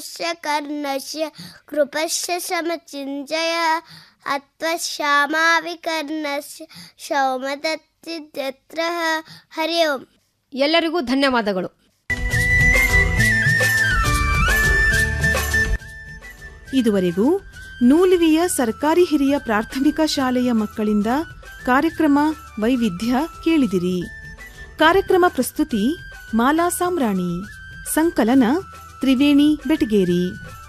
ಕರ್ಣಸ್ಯ ಕೃಪಶ್ಯ ಸಮಚಿಂಜಯ ಅತ್ವಶ್ಯಾಮಾವಿಕರ್ಣಸ್ಯ ಸೌಮದತ್ತಿದ್ಯತ್ರ ಹರಿ ಓಂ ಎಲ್ಲರಿಗೂ ಧನ್ಯವಾದಗಳು ಇದುವರೆಗೂ ನೂಲಿವಿಯ ಸರ್ಕಾರಿ ಹಿರಿಯ ಪ್ರಾಥಮಿಕ ಶಾಲೆಯ ಮಕ್ಕಳಿಂದ ಕಾರ್ಯಕ್ರಮ ವೈವಿಧ್ಯ ಕೇಳಿದಿರಿ ಕಾರ್ಯಕ್ರಮ ಪ್ರಸ್ತುತಿ ಮಾಲಾ ಸಾಮ್ರಾಣಿ ಸಂಕಲನ ತ್ರಿವೇಣಿ ಬೆಟಗೇರಿ